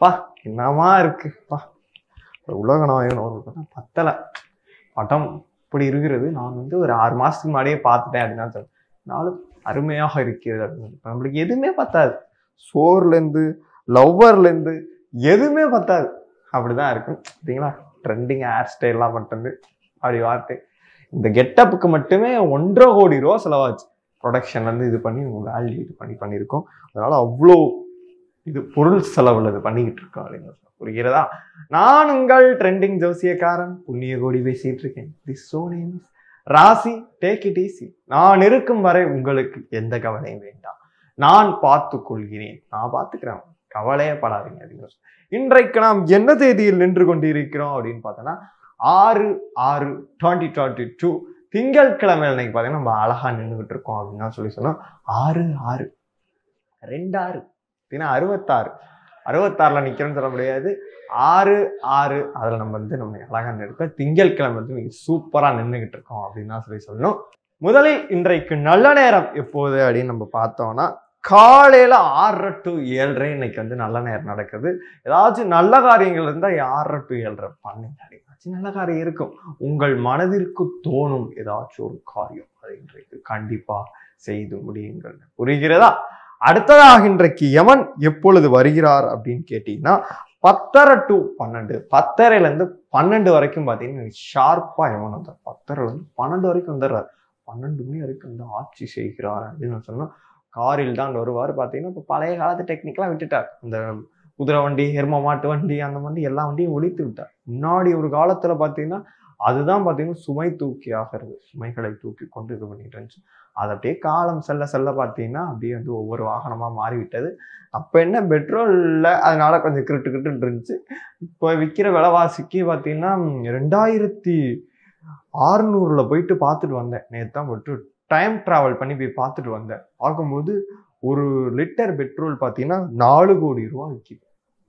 பா என்னமா இருக்கு பா உலக நாயகன் ஒரு படம் பத்தலை படம் இப்படி இருக்கிறது நான் வந்து ஒரு ஆறு மாசத்துக்கு முன்னாடியே பார்த்துட்டேன் அப்படின்னு தான் சொல்றேன் நாளும் அருமையாக இருக்கிறது அப்படின்னு இப்ப நம்மளுக்கு எதுவுமே பத்தாது சோர்லேருந்து லவ்வர்லேருந்து எதுவுமே பத்தாது அப்படிதான் இருக்கும் பார்த்தீங்களா ட்ரெண்டிங் ஹேர் ஸ்டைல்லாம் மட்டும் அப்படி வார்த்தை இந்த கெட்டப்புக்கு மட்டுமே ஒன்றரை கோடி ரூபா செலவாச்சு ப்ரொடக்ஷன்லேருந்து இது பண்ணி வேல்யூ இது பண்ணி பண்ணியிருக்கோம் அதனால அவ்வளோ இது பொருள் செலவில் இது பண்ணிக்கிட்டு இருக்கோம் அப்படிங்கிறது புரிகிறதா நான் உங்கள் ட்ரெண்டிங் ஜோசியக்காரன் புண்ணிய கோடி பேசிட்டு இருக்கேன் this show name Rasi take it easy நான் இருக்கும் வரை உங்களுக்கு எந்த கவலையும் வேண்டாம் நான் பார்த்து கொள்கிறேன் நான் பார்த்துக்கிறேன் கவலையே படாதீங்க அப்படின்னு சொல்லி. இன்றைக்கு நாம் என்ன தேதியில் நின்று கொண்டிருக்கிறோம் அப்படின்னு பார்த்தோன்னா ஆறு ஆறு டுவெண்ட்டி டுவெண்ட்டி டூ திங்கட்கிழமை இன்னைக்கு பார்த்தீங்கன்னா நம்ம அழகா நின்றுகிட்டு இருக்கோம் அப்படின்னு தான் சொல்லி சொன்னோம் ஆறு ஆறு ரெண்டாறு அப்படின்னா அறுபத்தாறு அறுபத்தாறுல நிக்கிறோம்னு சொல்ல முடியாது ஆறு ஆறு அதுல நம்ம வந்து நம்ம அழகா நிற்க திங்கட்கிழமை வந்து மிக சூப்பரா நின்றுகிட்டு இருக்கோம் அப்படின்னு தான் சொல்லி சொல்லணும் முதலில் இன்றைக்கு நல்ல நேரம் எப்போது அப்படின்னு நம்ம பார்த்தோம்னா காலையில ஆறரை டு ஏழரை இன்னைக்கு வந்து நல்ல நேரம் நடக்குது ஏதாச்சும் நல்ல காரியங்கள் இருந்தால் ஆறரை டு ஏழரை பண்ணுங்க ஏதாச்சும் நல்ல காரியம் இருக்கும் உங்கள் மனதிற்கு தோணும் ஏதாச்சும் ஒரு காரியம் அதை இன்றைக்கு கண்டிப்பா செய்து முடியுங்கள் புரிகிறதா அடுத்ததாக இன்றைக்கு யமன் எப்பொழுது வருகிறார் அப்படின்னு கேட்டீங்கன்னா பத்தரை டு பன்னெண்டு பத்தரைல இருந்து பன்னெண்டு வரைக்கும் பார்த்தீங்கன்னா ஷார்ப்பா யமன் வந்தார் பத்தரைல இருந்து பன்னெண்டு வரைக்கும் வந்துடுறார் பன்னெண்டு மணி வரைக்கும் வந்து ஆட்சி செய்கிறார் அப்படின்னு சொன்னா காரில் தான் வருவார் பார்த்தீங்கன்னா இப்போ பழைய காலத்து டெக்னிக்கெலாம் விட்டுட்டார் இந்த குதிரை வண்டி எரும மாட்டு வண்டி அந்த வண்டி எல்லா வண்டியும் ஒழித்து விட்டார் முன்னாடி ஒரு காலத்துல பார்த்தீங்கன்னா அதுதான் பார்த்தீங்கன்னா சுமை தூக்கி ஆகிறது சுமைகளை தூக்கி கொண்டு இது பண்ணிட்டு இருந்துச்சு அது அப்படியே காலம் செல்ல செல்ல பார்த்தீங்கன்னா அப்படியே வந்து ஒவ்வொரு வாகனமா மாறிவிட்டது அப்போ என்ன பெட்ரோல் இல்லை அதனால கொஞ்சம் கிருட்டு கிருட்டு இருந்துச்சு இப்போ விற்கிற விலைவாசிக்கு பார்த்தீங்கன்னா ரெண்டாயிரத்தி ஆறுநூறுல போயிட்டு பார்த்துட்டு வந்தேன் நேற்று தான் போட்டு டைம் டிராவல் பண்ணி போய் பார்த்துட்டு வந்தேன் பார்க்கும்போது ஒரு லிட்டர் பெட்ரோல் பார்த்தீங்கன்னா நாலு கோடி ரூபா விற்கிது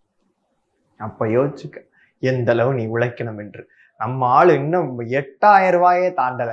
அப்ப யோசிச்சுக்க எந்த அளவு நீ உழைக்கணும் என்று நம்ம ஆளு இன்னும் எட்டாயிரம் ரூபாயே தாண்டல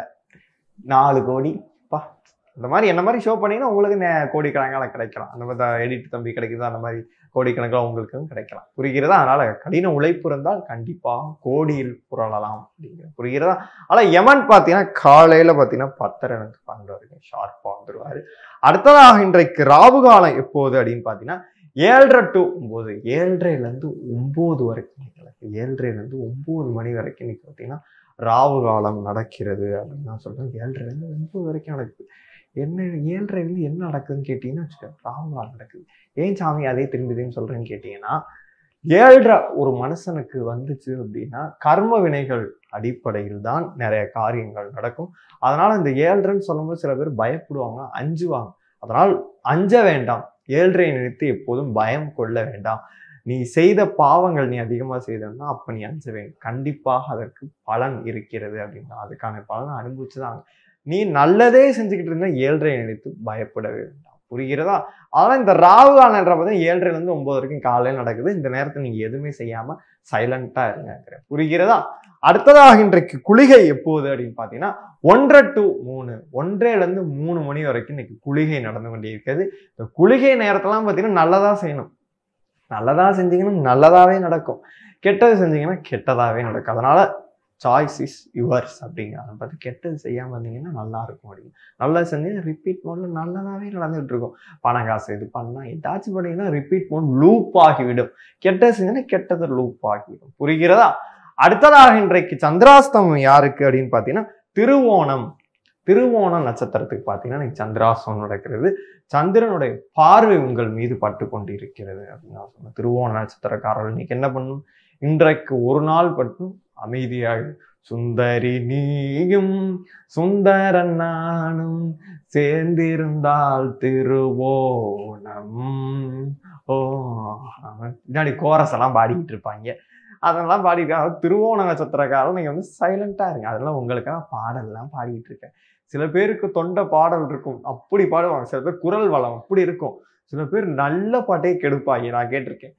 நாலு கோடி பா இந்த மாதிரி என்ன மாதிரி ஷோ பண்ணீங்கன்னா உங்களுக்கு நே- கோடிக்கணக்கான கிடைக்கலாம் அந்த மாதிரி எடிட் தம்பி கிடைக்குதோ அந்த மாதிரி கோடிக்கணக்கில் உங்களுக்கும் கிடைக்கலாம் புரிகிறதா அதனால கடின உழைப்பு இருந்தால் கண்டிப்பாக கோடியில் புரளலாம் அப்படிங்கிறது புரிகிறதா ஆனா யமன் பார்த்தீங்கன்னா காலையில பார்த்தீங்கன்னா பத்தரை எனக்கு பன்னெண்டு வரைக்கும் ஷார்ப்பாக வந்துருவாரு அடுத்ததாக இன்றைக்கு ராவு காலம் எப்போது அப்படின்னு பார்த்தீங்கன்னா ஏழரை டு ஒம்பது ஏழரைலேருந்து ஒம்பது வரைக்கும் நிற்கலாம் ஏழரைலேருந்து ஒம்பது மணி வரைக்கும் இன்னைக்கு பார்த்தீங்கன்னா ராவு காலம் நடக்கிறது அப்படின்னு நான் சொல்றேன் ஏழரைலேருந்து ஒம்பது வரைக்கும் நடக்குது என்ன ஏழரைலேருந்து என்ன நடக்குதுன்னு கேட்டிங்கன்னா வச்சுக்கோங்க, ராவு காலம் நடக்குது ஏன் சாமி அதே திரும்பி திரும்பி சொல்றேன்னு கேட்டிங்கன்னா ஏழரை ஒரு மனுஷனுக்கு வந்துச்சு அப்படின்னா கர்ம வினைகள் அடிப்படையில் தான் நிறைய காரியங்கள் நடக்கும் அதனால இந்த ஏழ்ரைன்னு சொல்லும்போது சில பேர் பயப்படுவாங்க அஞ்சுவாங்க அதனால் அஞ்ச வேண்டாம் ஏழ்ரை நினைத்து எப்போதும் பயம் கொள்ள வேண்டாம் நீ செய்த பாவங்கள் நீ அதிகமாக செய்தன்னா அப்ப நீ அஞ்ச வேண்டும் கண்டிப்பாக அதற்கு பலன் இருக்கிறது அப்படின்னா அதுக்கான பலனை அனுபவிச்சுதான் நீ நல்லதே செஞ்சுக்கிட்டு இருந்தா ஏழ்ரை நினைத்து பயப்படவே வேண்டாம் புரிகிறதா ஆனா இந்த ராகு காலன்ற பார்த்தா ஏழரைல இருந்து ஒன்பது வரைக்கும் காலையில் நடக்குது இந்த நேரத்தை நீங்க எதுவுமே செய்யாம சைலண்டா இருங்க புரிகிறதா அடுத்ததாக இன்றைக்கு குளிகை எப்போது அப்படின்னு பார்த்தீங்கன்னா ஒன்றரை டு மூணு ஒன்றரைல இருந்து மூணு மணி வரைக்கும் இன்னைக்கு குளிகை நடந்து கொண்டே இருக்கிறது இந்த குளிகை நேரத்தெல்லாம் பார்த்தீங்கன்னா நல்லதா செய்யணும் நல்லதா செஞ்சீங்கன்னா நல்லதாவே நடக்கும் கெட்டது செஞ்சீங்கன்னா கெட்டதாவே நடக்கும் அதனால சாய்ஸ் இஸ் யுவர்ஸ் அப்படிங்கிறாங்க பார்த்து கெட்டது செய்யாம இருந்தீங்கன்னா நல்லா இருக்கும் அப்படின்னு நல்லா செஞ்சீங்கன்னா ரிப்பீட் மோட்ல நல்லதாவே நடந்துட்டு இருக்கும் பணம் காசு இது பண்ணா ஏதாச்சும் பண்ணீங்கன்னா ரிப்பீட் மோட் லூப் ஆகிவிடும் கெட்டது செஞ்சீங்கன்னா கெட்டது லூப் ஆகிவிடும் புரிகிறதா அடுத்ததாக இன்றைக்கு சந்திராஸ்தமம் யாருக்கு அப்படின்னு பார்த்தீங்கன்னா திருவோணம் திருவோணம் நட்சத்திரத்துக்கு பார்த்தீங்கன்னா இன்னைக்கு சந்திராசனம் நடக்கிறது சந்திரனுடைய பார்வை உங்கள் மீது பட்டு கொண்டு இருக்கிறது அப்படின்னு நான் சொன்னேன் திருவோண நட்சத்திரக்காரர்கள் இன்னைக்கு என்ன பண்ணும் இன்றைக்கு ஒரு நாள் மட்டும் அமைதியாக சுந்தரி நீயும் சுந்தரன் நானும் சேர்ந்திருந்தால் திருவோணம் ஓ பின்னாடி கோரஸ் எல்லாம் பாடிக்கிட்டு இருப்பாங்க அதெல்லாம் பாடிட்டு திருவோண நட்சத்திரக்காரன் நீங்க வந்து சைலண்டா இருங்க அதெல்லாம் உங்களுக்காக பாடல்லாம் பாடிட்டு இருக்கேன் சில பேருக்கு தொண்டை பாடல் இருக்கும் அப்படி பாடுவாங்க சில பேர் குரல் வளம் அப்படி இருக்கும் சில பேர் நல்ல பாட்டே கெடுப்பாங்க நான் கேட்டிருக்கேன்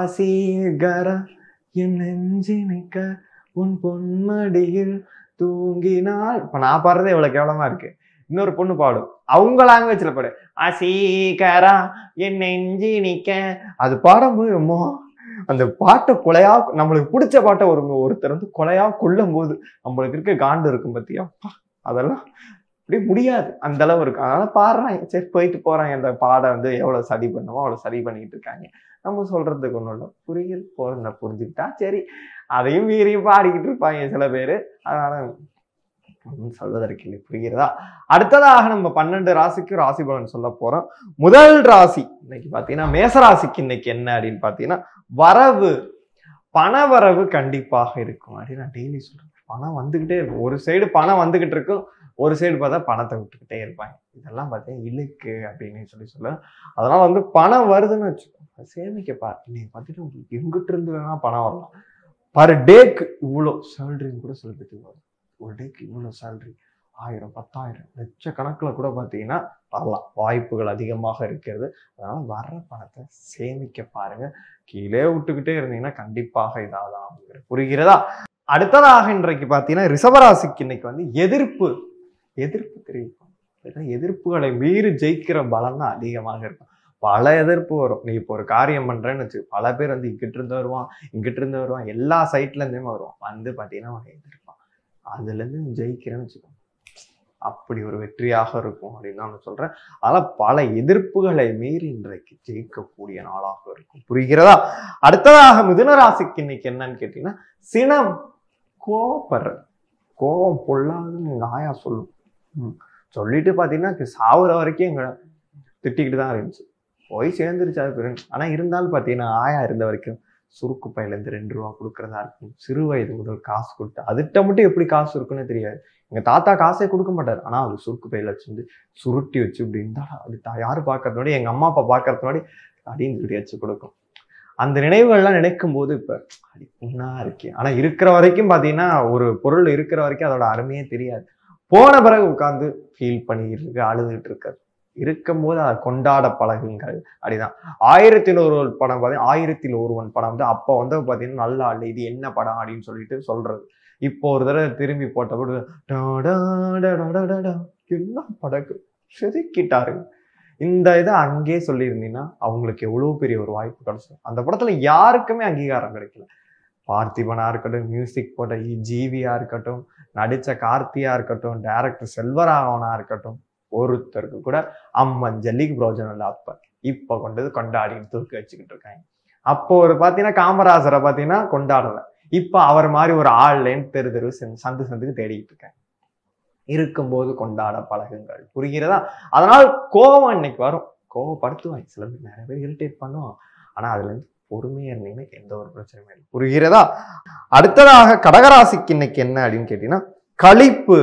வசீகர என் நெஞ்சினிக்க உன் பொன்மடியில் தூங்கினால் இப்ப நான் பாடுறதே இவ்வளவு கேவலமா இருக்கு இன்னொரு பொண்ணு பாடும் அவங்க லாங்குவேஜ்ல பாடு அசீகரா என் நெஞ்சி நிக்க அது பாடும்போது அம்மா அந்த பாட்டை கொலையா நம்மளுக்கு பிடிச்ச பாட்டை ஒரு ஒருத்தர் வந்து கொலையா கொல்லும் போது நம்மளுக்கு இருக்க காண்டு இருக்கும் பத்தியா அப்பா, அதெல்லாம் அப்படியே முடியாது அந்த அளவு இருக்கும் அதனால பாடுறாங்க சரி போயிட்டு போறாங்க அந்த பாடை வந்து எவ்வளவு சதி பண்ணுமோ அவ்வளவு சதி பண்ணிட்டு இருக்காங்க நம்ம சொல்றதுக்கு ஒண்ணும் இல்லை புரியுது போன புரிஞ்சுக்கிட்டா சரி அதையும் மீறி பாடிக்கிட்டு இருப்பாங்க சில பேர் அதனால ஒன்றும் சொல்வதற்கு இல்லை புரிகிறதா அடுத்ததாக நம்ம பன்னெண்டு ராசிக்கு ராசி பலன் சொல்ல போறோம் முதல் ராசி இன்னைக்கு பாத்தீங்கன்னா மேசராசிக்கு இன்னைக்கு என்ன அப்படின்னு பாத்தீங்கன்னா வரவு பண வரவு கண்டிப்பாக இருக்கும் அப்படின்னு நான் டெய்லி சொல்றேன் பணம் வந்துகிட்டே இருக்கும் ஒரு சைடு பணம் வந்துகிட்டு இருக்கும் ஒரு சைடு பார்த்தா பணத்தை விட்டுக்கிட்டே இருப்பாங்க இதெல்லாம் பார்த்தீங்கன்னா இழுக்கு அப்படின்னு சொல்லி சொல்ல அதனால வந்து பணம் வருதுன்னு வச்சுக்கோ சேமிக்க பாரு இன்னைக்கு பார்த்துட்டு உங்களுக்கு எங்கிட்ட இருந்து வேணா பணம் வரலாம் பர் டேக்கு இவ்வளோ சேலரின்னு கூட சில பேத்துக்கு வரும் ஒரு டேக்கு இவ்வளோ சேலரி ஆயிரம் பத்தாயிரம் லட்சக்கணக்கில் கூட பார்த்தீங்கன்னா வரலாம் வாய்ப்புகள் அதிகமாக இருக்கிறது அதனால வர்ற பணத்தை சேமிக்க பாருங்க கீழே விட்டுக்கிட்டே இருந்தீங்கன்னா கண்டிப்பாக இதாதான் ஆகுங்கிறது. புரிகிறதா அடுத்ததாக இன்றைக்கு பார்த்தீங்கன்னா ரிஷபராசிக்கு இன்னைக்கு வந்து எதிர்ப்பு எதிர்ப்பு தெரிவிக்கும் ஏன்னா எதிர்ப்புகளை மீறி ஜெயிக்கிற பலம் தான் அதிகமாக இருக்கும் பல எதிர்ப்பு வரும் நீ இப்போ ஒரு காரியம் பண்றேன்னு வச்சு பல பேர் வந்து இங்கிட்டு இருந்து வருவான் இங்கிட்டு இருந்து வருவான் எல்லா சைட்ல இருந்துமே வருவான் வந்து பார்த்தீங்கன்னா அவன் எதிர்ப்பான் அதுல இருந்து நீ ஜெயிக்கிறேன்னு வச்சுக்கோ அப்படி ஒரு வெற்றியாக இருக்கும் அப்படின்னு நான் சொல்றேன் அதனால பல எதிர்ப்புகளை மீறி இன்றைக்கு ஜெயிக்கக்கூடிய நாளாக இருக்கும் புரிகிறதா அடுத்ததாக மிதுன ராசிக்கு இன்னைக்கு என்னன்னு கேட்டீங்கன்னா சினம் கோபப்படுற கோபம் பொல்லாதுன்னு எங்க ஆயா சொல்லும் ம். சொல்லிட்டு பார்த்தீங்கன்னா இது சாவுற வரைக்கும் எங்க திட்டிக்கிட்டு தான் இருந்துச்சு போய் சேர்ந்துருச்சு அது பெரும் ஆனா இருந்தாலும் பார்த்தீங்கன்னா ஆயா இருந்த வரைக்கும் சுருக்கு பையிலேருந்து ரெண்டு ரூபா கொடுக்கறதா இருக்கும் சிறு வயது முதல் காசு கொடுத்து அதுகிட்ட மட்டும் எப்படி காசு இருக்குன்னு தெரியாது எங்க தாத்தா காசே கொடுக்க மாட்டார் ஆனா அது சுருக்கு பையில வச்சிருந்து சுருட்டி வச்சு இப்படி இருந்தா அது தா- யாரு பார்க்கறதுனாடி எங்க அம்மா அப்பா பார்க்கறதுனாடி அப்படின்னு இப்படி வச்சு கொடுக்கும் அந்த நினைவுகள்லாம் நினைக்கும் போது இப்ப அடி புண்ணா இருக்கே ஆனா இருக்கிற வரைக்கும் பாத்தீங்கன்னா ஒரு பொருள் இருக்கிற வரைக்கும் அதோட அருமையே தெரியாது போன பிறகு உட்கார்ந்து ஃபீல் பண்ணிட்டு இருக்கு அழுதுகிட்டு இருக்காரு இருக்கும்போது அதை கொண்டாட பழகுங்கள் அப்படிதான் ஆயிரத்தில் ஒரு படம் பார்த்தீங்கன்னா ஆயிரத்தில் ஒருவன் படம் வந்து அப்போ வந்து பார்த்தீங்கன்னா நல்லா இல்லை இது என்ன படம் அப்படின்னு சொல்லிட்டு சொல்றது இப்போ ஒரு தடவை திரும்பி போட்டபோது டா டா டா டா டா டா டா. எல்லாம் படகு செதுக்கிட்டாரு இந்த இதை அங்கேயே சொல்லியிருந்தீங்கன்னா அவங்களுக்கு எவ்வளோ பெரிய ஒரு வாய்ப்பு கிடைச்சிடும் அந்த படத்துல யாருக்குமே அங்கீகாரம் கிடைக்கல பார்த்திபனா இருக்கட்டும் மியூசிக் போட்ட இ- ஜீவியா இருக்கட்டும் நடிச்ச கார்த்தியா இருக்கட்டும் டைரக்டர் செல்வராகவனா இருக்கட்டும் ஒருத்தருக்கு கூட அம்மன் ஜல்லிக்கு பிரோஜனம் இல்லை அப்ப இப்ப கொண்டது கொண்டாடி தூக்கி வச்சுக்கிட்டு இருக்காங்க அப்போ ஒரு பாத்தீங்கன்னா காமராஜரை பாத்தீங்கன்னா கொண்டாடல இப்ப அவர் மாதிரி ஒரு ஆள்லேன்னு தெரு தெரு செந்து- சந்து சந்துக்கு தேடிட்டு இருக்காங்க இருக்கும்போது கொண்டாட பழகுங்கள் புரிகிறதா அதனால கோவம் இன்னைக்கு வரும் கோவப்படுத்துவாங்க சில பேர் நிறைய பேர் இரிட்டேட் பண்ணுவோம் ஆனா அதுல இருந்து பொறுமையா இருந்தீங்கன்னா எந்த ஒரு பிரச்சனையும் இல்லை புரிகிறதா அடுத்ததாக கடகராசிக்கு இன்னைக்கு என்ன அப்படின்னு கேட்டீங்கன்னா களிப்பு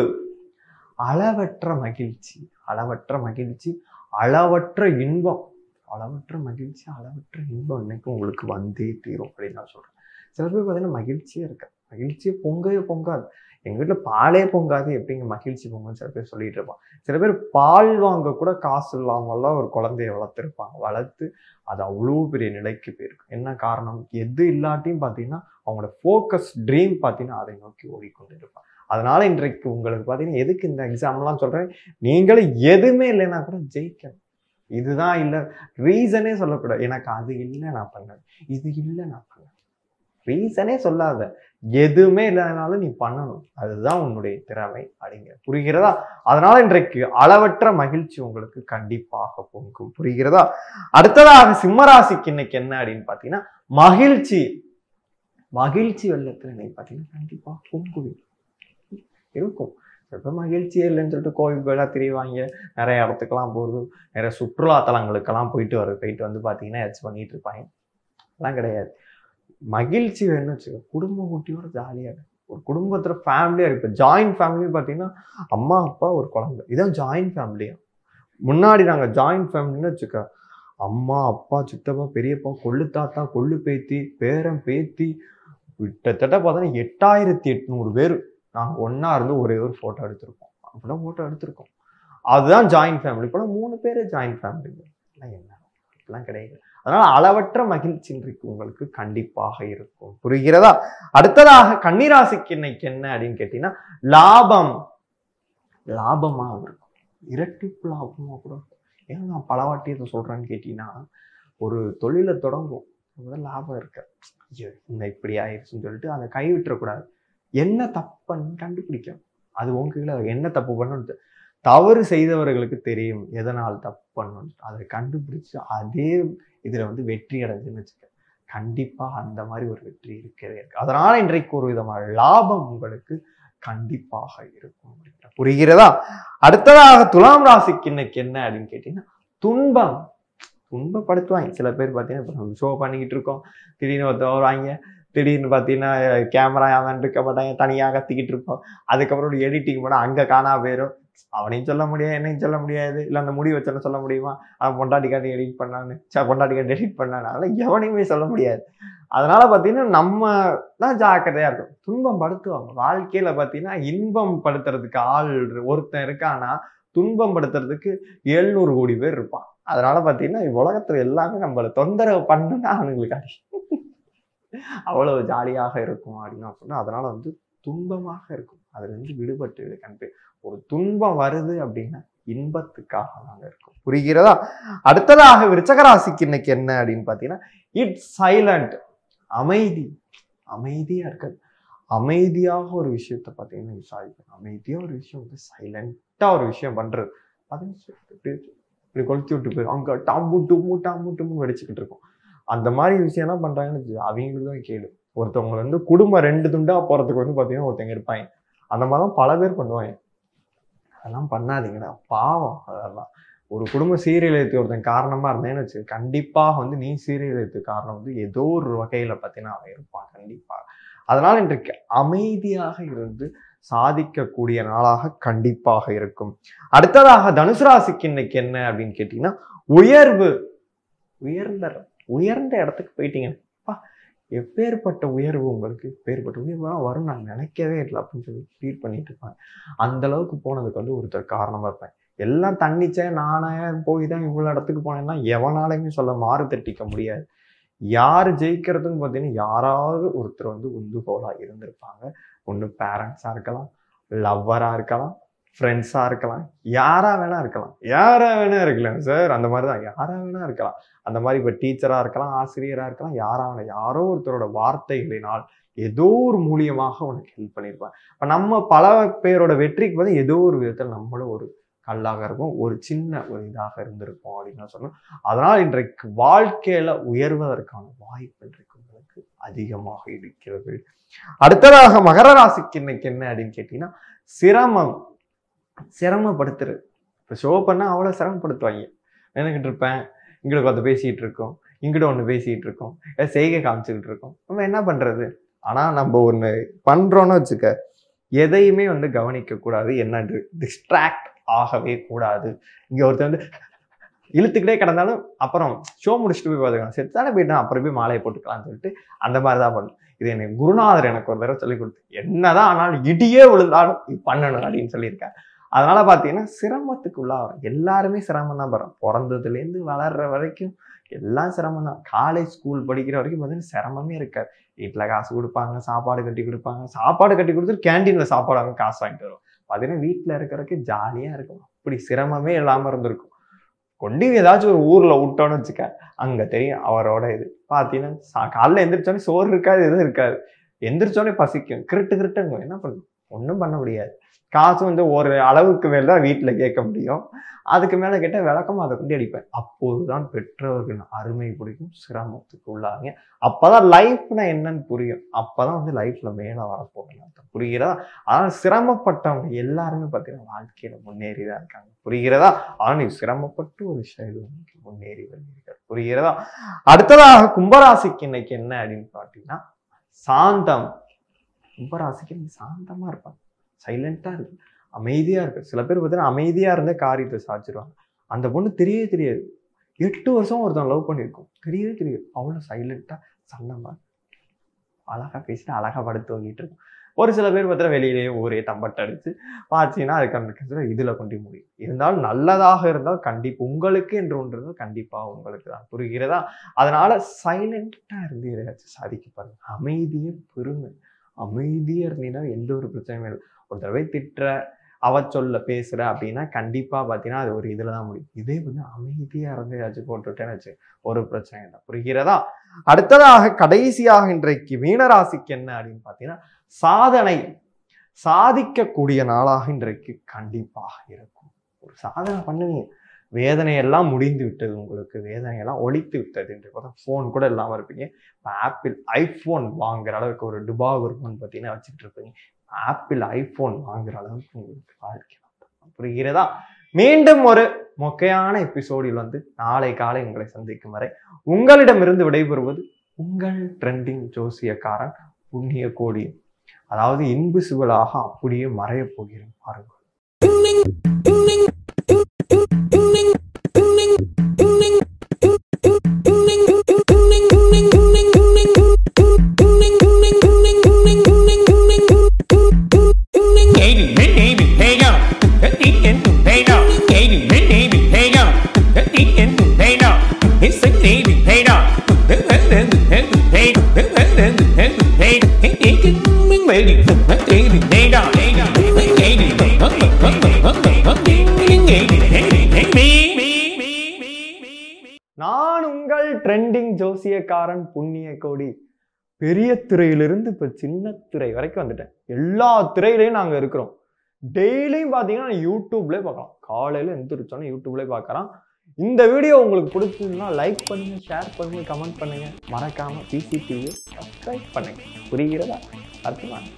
அளவற்ற மகிழ்ச்சி அளவற்ற மகிழ்ச்சி அளவற்ற இன்பம் அளவற்ற மகிழ்ச்சி அளவற்ற இன்பம் இன்னைக்கு உங்களுக்கு வந்தே தீரும் அப்படின்னு நான் சொல்றேன் சில பேர் பார்த்தீங்கன்னா மகிழ்ச்சியே இருக்க மகிழ்ச்சியே பொங்கவே பொங்காது எங்க வீட்டுல பாலே பொங்காது எப்படிங்க மகிழ்ச்சி பொங்கன்னு சில பேர் சொல்லிட்டு இருப்பான் சில பேர் பால் வாங்க கூட காசு இல்லாமல்லாம் ஒரு குழந்தைய வளர்த்துருப்பாங்க வளர்த்து அது அவ்வளோ பெரிய நிலைக்கு போயிருக்கும் என்ன காரணம் எது இல்லாட்டியும் பார்த்தீங்கன்னா அவங்களோட ஃபோக்கஸ் ட்ரீம் பார்த்தீங்கன்னா அதை நோக்கி ஓடிக்கொண்டு இருப்பாங்க அதனால இன்றைக்கு உங்களுக்கு பார்த்தீங்கன்னா எதுக்கு இந்த எக்ஸாம்லாம் சொல்றேன் நீங்களும் எதுவுமே இல்லைன்னா கூட ஜெயிக்கணும் இதுதான் இல்லை ரீசனே சொல்லக்கூடாது எனக்கு அது இல்லை நான் பண்ணேன் இது இல்லை நான் பண்ணேன் ரீசனே சொல்லாத எதுவுமே இல்லைனாலும் நீ பண்ணணும் அதுதான் உன்னுடைய திறமை அப்படிங்கிற புரிகிறதா அதனால இன்றைக்கு அளவற்ற மகிழ்ச்சி உங்களுக்கு கண்டிப்பாக பொங்கும் புரிகிறதா அடுத்ததாக சிம்மராசிக்கு இன்னைக்கு என்ன அப்படின்னு பார்த்தீங்கன்னா மகிழ்ச்சி மகிழ்ச்சி வெள்ளத்துல இன்னைக்கு பார்த்தீங்கன்னா கண்டிப்பா பொங்குவீங்க இருக்கும் ரொம்ப மகிழ்ச்சியே இல்லைன்னு சொல்லிட்டு கோயில்களாக திரிவாங்க நிறைய இடத்துக்கெல்லாம் போகிறது நிறைய சுற்றுலா தலங்களுக்கெல்லாம் போயிட்டு வர போயிட்டு வந்து பார்த்தீங்கன்னா எச்சு பண்ணிட்டு இருப்பாங்க அதெல்லாம் கிடையாது மகிழ்ச்சி வேணும்னு வச்சுக்கோ குடும்ப குட்டியோட ஜாலியாக ஒரு குடும்பத்துல ஃபேமிலியா இருக்கு இப்போ ஜாயிண்ட் ஃபேமிலி பார்த்தீங்கன்னா அம்மா அப்பா ஒரு குழந்தை இதான் ஜாயிண்ட் ஃபேமிலியா முன்னாடி நாங்க ஜாயிண்ட் ஃபேமிலின்னு வச்சுக்க அம்மா அப்பா சித்தப்பா பெரியப்பா கொள்ளு தாத்தா கொள்ளு பேத்தி பேரன் பேத்தி கிட்டத்தட்ட பார்த்தோன்னா எட்டாயிரத்தி எட்நூறு பேர் நாங்க ஒண்ணா இருந்து ஒரே ஒரு போட்டோ எடுத்திருக்கோம் அப்படிலாம் போட்டோ எடுத்திருக்கோம் அதுதான் ஜாயிண்ட் ஃபேமிலி இப்போலாம் மூணு பேர் ஜாயிண்ட் ஃபேமிலி என்ன அப்படிலாம் கிடையாது அதனால அளவற்ற மகிழ்ச்சி இன்றைக்கு உங்களுக்கு கண்டிப்பாக இருக்கும் புரிகிறதா அடுத்ததாக கன்னிராசிக்கு இன்னைக்கு என்ன அப்படின்னு கேட்டீங்கன்னா லாபம் லாபமா இருக்கும் இரட்டிப்பு லாபமா கூட இருக்கும் ஏன் நான் பல வாட்டி இதை சொல்றேன்னு கேட்டீங்கன்னா ஒரு தொழிலை தொடங்கும் முதல்ல லாபம் இருக்கு ஐயோ இந்த இப்படி ஆயிடுச்சுன்னு சொல்லிட்டு அதை கை விட்டுறக்கூடாது என்ன தப்புன்னு கண்டுபிடிக்கும் அது உங்க கையில என்ன தப்பு பண்ணணும் தவறு செய்தவர்களுக்கு தெரியும் எதனால் தப்பு பண்ணணும் அதை கண்டுபிடிச்சு அதே இதுல வந்து வெற்றி அடைஞ்சுன்னு வச்சுக்க கண்டிப்பா அந்த மாதிரி ஒரு வெற்றி இருக்கவே இருக்கு அதனால இன்றைக்கு ஒரு விதமான லாபம் உங்களுக்கு கண்டிப்பாக இருக்கும் அப்படிங்கிற புரிகிறதா அடுத்ததாக துலாம் ராசிக்கு இன்னைக்கு என்ன அப்படின்னு கேட்டீங்கன்னா துன்பம் துன்பப்படுத்துவாங்க சில பேர் பார்த்தீங்கன்னா இப்போ நம்ம ஷோ பண்ணிக்கிட்டு இருக்கோம் திடீர்னு ஒருத்தர் வருவாங்க திடீர்னு பார்த்தீங்கன்னா கேமரா அவன் இருக்க மாட்டாங்க தனியாக கத்திக்கிட்டு இருப்போம் அதுக்கப்புறம் எடிட்டிங் போனால் அங்கே காணா போயிடும் அவனையும் சொல்ல முடியாது என்னையும் சொல்ல முடியாது இல்லை அந்த முடி வச்சோன்னு சொல்ல முடியுமா அவன் பொண்டாட்டி காட்டி எடிட் பண்ணான்னு சே பொண்டாட்டி காட்டி எடிட் பண்ணான்னு அதெல்லாம் எவனையுமே சொல்ல முடியாது அதனால பார்த்தீங்கன்னா நம்ம தான் ஜாக்கிரதையா இருக்கும் துன்பம் படுத்துவாங்க வாழ்க்கையில பார்த்தீங்கன்னா இன்பம் படுத்துறதுக்கு ஆள் ஒருத்தன் இருக்கானா துன்பம் படுத்துறதுக்கு எழுநூறு கோடி பேர் இருப்பான் அதனால பார்த்தீங்கன்னா உலகத்துல எல்லாமே நம்மளை தொந்தரவு பண்ணுன்னா அவனுங்களுக்கு அடி அவ்வளவு ஜாலியாக இருக்கும் அப்படின்னு நான் சொன்னேன் அதனால வந்து துன்பமாக இருக்கும் அதுல இருந்து விடுபட்டு கண்டு ஒரு துன்பம் வருது அப்படின்னா இன்பத்துக்காக நாங்க இருக்கோம் புரிகிறதா அடுத்ததாக விருச்சகராசிக்கு இன்னைக்கு என்ன அப்படின்னு பார்த்தீங்கன்னா இட்ஸ் சைலண்ட் அமைதி அமைதியா இருக்காது அமைதியாக ஒரு விஷயத்த பார்த்தீங்கன்னா விசாரிக்கணும் அமைதியா ஒரு விஷயம் வந்து சைலண்டா ஒரு விஷயம் பண்றது பார்த்தீங்கன்னா இப்படி இப்படி கொளுத்தி விட்டு போயிடும் அங்க டாம்பு டும்மு டாம்பு டும்மு வெடிச்சுக்கிட்டு இருக்கும் அந்த மாதிரி விஷயம்லாம் பண்றாங்கன்னு வச்சுக்கோ, அவங்களுக்கு தான் கேடு ஒருத்தவங்க வந்து குடும்பம் ரெண்டு துண்டா போறதுக்கு வந்து பார்த்தீங்கன்னா ஒருத்தங்க இருப்பாங்க அந்த மாதிரி தான் பல பேர் பண்ணுவாங்க அதெல்லாம் பண்ணாதீங்கடா பாவம் அதெல்லாம் ஒரு குடும்ப சீரியலயத்து ஒருத்தன் காரணமா இருந்தேன்னு வச்சு கண்டிப்பாக வந்து நீ சீரியலயத்து காரணம் வந்து ஏதோ ஒரு வகையில பார்த்தீங்கன்னா அவன் இருப்பான் கண்டிப்பா அதனால இன்றைக்கு அமைதியாக இருந்து சாதிக்கக்கூடிய நாளாக கண்டிப்பாக இருக்கும் அடுத்ததாக தனுசு ராசிக்கு இன்னைக்கு என்ன அப்படின்னு கேட்டீங்கன்னா உயர்வு உயர்ந்த உயர்ந்த இடத்துக்கு போயிட்டீங்க அப்பா எப்பேற்பட்ட உயர்வு உங்களுக்கு எப்பேற்பட்ட உயர்வுலாம் வரும் நான் நினைக்கவே இல்லை அப்படின்னு சொல்லி ஃபீல் பண்ணிட்டு இருப்பேன் அந்த அளவுக்கு போனதுக்கு வந்து ஒருத்தர் காரணமா இருப்பேன் எல்லாம் தன்னிச்சே நானே போய் தான் இவ்வளோ இடத்துக்கு போனேன்னா எவனாலையுமே சொல்ல மாறு தட்டிக்க முடியாது யார் ஜெயிக்கிறதுன்னு பார்த்தீங்கன்னா யாராவது ஒருத்தர் வந்து உந்துகோலாக இருந்திருப்பாங்க ஒன்று பேரண்ட்ஸாக இருக்கலாம் லவ்வராக இருக்கலாம் ஃப்ரெண்ட்ஸாக இருக்கலாம் யாரா வேணா இருக்கலாம் யாரா வேணா இருக்கலாம் சார் அந்த மாதிரி தான் யாரா வேணா இருக்கலாம் அந்த மாதிரி இப்போ டீச்சராக இருக்கலாம் ஆசிரியராக இருக்கலாம் யாரா வேணா யாரோ ஒருத்தரோட வார்த்தைகளினால் ஏதோ ஒரு மூலியமாக உனக்கு ஹெல்ப் பண்ணியிருப்பாங்க இப்போ நம்ம பல பேரோட வெற்றிக்கு வந்து ஏதோ ஒரு விதத்தில் நம்மளும் ஒரு கல்லாக இருக்கும் ஒரு சின்ன ஒரு இதாக இருந்திருக்கும் அப்படின்னு நான் சொன்னேன் அதனால் இன்றைக்கு வாழ்க்கையில உயர்வதற்கான வாய்ப்பு இன்றைக்கு உங்களுக்கு அதிகமாக இருக்கிறது அடுத்ததாக மகர ராசிக்கு இன்னைக்கு என்ன அப்படின்னு கேட்டீங்கன்னா சிரமம் சிரமப்படுத்துறது இப்போ ஷோ பண்ணா அவ்வளோ சிரமப்படுத்துவாங்க நினைக்கிட்டு இருப்பேன் இங்கிட்ட பார்த்து பேசிட்டு இருக்கோம் இங்கிட்ட ஒன்று பேசிட்டு இருக்கோம் ஏதோ செய்கை காமிச்சுக்கிட்டு இருக்கோம் நம்ம என்ன பண்றது ஆனா நம்ம ஒன்று பண்றோம்னு வச்சுக்க எதையுமே வந்து கவனிக்க கூடாது என்னன்று டிஸ்ட்ராக்ட் ஆகவே கூடாது இங்க ஒருத்தர் வந்து இழுத்துக்கிட்டே கிடந்தாலும் அப்புறம் ஷோ முடிச்சுட்டு போய் பார்த்துக்கலாம் செத்தானே போயிட்டான் அப்புறம் போய் மாலையை போட்டுக்கலாம்னு சொல்லிட்டு அந்த மாதிரி தான் பண்ணணும் இது எனக்கு குருநாதர் எனக்கு ஒரு தடவை சொல்லி கொடுத்து என்னதான் ஆனாலும் இடியே விழுந்தாலும் இது பண்ணணும் அப்படின்னு சொல்லியிருக்காரு அதனால பார்த்தீங்கன்னா சிரமத்துக்கு உள்ளாகும் எல்லாருமே சிரமம் தான் படுறோம் பிறந்ததுலேருந்து வளர்ற வரைக்கும் எல்லாம் சிரமம் தான் காலேஜ் ஸ்கூல் படிக்கிற வரைக்கும் பார்த்தீங்கன்னா சிரமமே இருக்காது வீட்டில் காசு கொடுப்பாங்க சாப்பாடு கட்டி கொடுப்பாங்க சாப்பாடு கட்டி கொடுத்துட்டு கேன்டீனில் சாப்பாடு வாங்க காசு வாங்கிட்டு வருவோம் பார்த்தீங்கன்னா வீட்டில் இருக்கிறதுக்கு ஜாலியாக இருக்கும் அப்படி சிரமமே இல்லாமல் இருந்திருக்கும் கொண்டு ஏதாச்சும் ஒரு ஊரில் விட்டோன்னு வச்சுக்க அங்கே தெரியும் அவரோட இது பார்த்தீங்கன்னா சா- காலைல எந்திரிச்சோடனே சோறு இருக்காது எதுவும் இருக்காது எந்திரிச்சோடனே பசிக்கும் கிருட்டு கிருட்டுங்க என்ன பண்ணும் ஒன்றும் பண்ண முடியாது காசு வந்து ஒரு அளவுக்கு மேல தான் வீட்டில் கேட்க முடியும் அதுக்கு மேலே கேட்டால் விளக்கமாக அதை கொண்டு அடிப்பேன் அப்போதுதான் பெற்றோர்களின் அருமை பிடிக்கும் சிரமத்துக்கு உள்ளாங்க அப்பதான் லைஃப்னா என்னன்னு புரியும் அப்பதான் வந்து லைஃப்ல மேலே வரப்போகணும் அர்த்தம். புரிகிறதா ஆனால் சிரமப்பட்டவங்க எல்லாருமே பார்த்தீங்கன்னா வாழ்க்கையில முன்னேறி தான் இருக்காங்க புரிகிறதா ஆனால் நீ சிரமப்பட்டு ஒரு சைடு முன்னேறி வருவீர்கள் புரிகிறதா அடுத்ததாக கும்பராசிக்கு இன்னைக்கு என்ன அப்படின்னு பார்த்தீங்கன்னா சாந்தம் கும்பராசிக்கு நீ சாந்தமா இருப்பாங்க சைலண்டா இருக்கு அமைதியா இருக்கு சில பேர் பார்த்தீங்கன்னா அமைதியா இருந்தே காரியத்தை சாதிச்சிருவாங்க அந்த பொண்ணு தெரியவே தெரியாது எட்டு வருஷம் ஒருத்தன் லவ் பண்ணியிருக்கோம் தெரியவே தெரியாது அவ்வளோ சைலண்டா சன்னமா அழகா பேசிட்டு அழகா படுத்து வாங்கிட்டு இருக்கும் ஒரு சில பேர் பார்த்தா வெளியிலேயே ஊரே தம்பட்டை அடிச்சு பார்த்தீங்கன்னா அதுக்கான இதுல கொண்டு முடியும் இருந்தாலும் நல்லதாக இருந்தால் கண்டிப்பா உங்களுக்கு என்று ஒன்று இருந்தால் கண்டிப்பா உங்களுக்கு தான் புரிகிறதா அதனால சைலண்டா இருந்து எதையாச்சும் சாதிக்க பாருங்க அமைதியே பெருமை அமைதியா இருந்தீங்கன்னா எந்த ஒரு பிரச்சனையும் இல்லை ஒரு தடவை திட்டுற அவ சொல்ல பேசுற அப்படின்னா கண்டிப்பா பார்த்தீங்கன்னா அது ஒரு இதுல தான் முடியும் இதே வந்து அமைதியா இருந்து ஏதாச்சும் போட்டுட்டேன்னு வச்சு ஒரு பிரச்சனை இல்லை புரிகிறதா அடுத்ததாக கடைசியாக இன்றைக்கு மீனராசிக்கு என்ன அப்படின்னு பார்த்தீங்கன்னா சாதனை சாதிக்கக்கூடிய நாளாக இன்றைக்கு கண்டிப்பாக இருக்கும் ஒரு சாதனை பண்ணுவீங்க வேதனையெல்லாம் முடிந்து விட்டது உங்களுக்கு வேதனையெல்லாம் ஒழித்து விட்டது என்று பார்த்தா ஃபோன் கூட இல்லாமல் இருப்பீங்க இப்போ ஆப்பிள் ஐஃபோன் வாங்குற அளவுக்கு ஒரு டுபாக் இருக்கும்னு பார்த்தீங்கன்னா வச்சுட்டு இருப்பீங்க ஆப்பிள் ஐஃபோன் வாங்குற அளவுக்கு உங்களுக்கு வாழ்க்கை வந்துரும். புரிகிறதா மீண்டும் ஒரு மொக்கையான எபிசோடில் வந்து நாளை காலை உங்களை சந்திக்கும் வரை உங்களிடமிருந்து விடைபெறுவது உங்கள் ட்ரெண்டிங் ஜோசியக்காரன் புண்ணிய கோடி அதாவது இன்விசிபிளாக அப்படியே மறையப் போகிறேன் பாருங்கள் Katie, hey, baby, hey, yo. Eat and hey, yo. Katie, hey, baby, hey, yo. Eat and hey, yo. It's a baby, hey, yo. Hey, hey, hey, hey, hey, hey, baby, baby, hey, yo. Katie, நான் உங்கள் trending ஜோசியக்காரன் புண்ணிய கோடி பெரிய திரையிலிருந்து இப்போ சின்ன திரை வரைக்கும் வந்துட்டேன் எல்லா திரையிலையும் நாங்கள் இருக்கிறோம் டெய்லியும் பார்த்தீங்கன்னா யூடியூப்லேயே பார்க்கலாம் காலையில் எந்திரிச்சோன்னே யூடியூப்லேயே பார்க்கலாம் இந்த வீடியோ உங்களுக்கு பிடிச்சதுன்னா லைக் பண்ணுங்க ஷேர் பண்ணுங்க கமெண்ட் பண்ணுங்க மறக்காம பிசிடிவியை சப்ஸ்கிரைப் பண்ணுங்க புரிகிறதா அர்த்தமா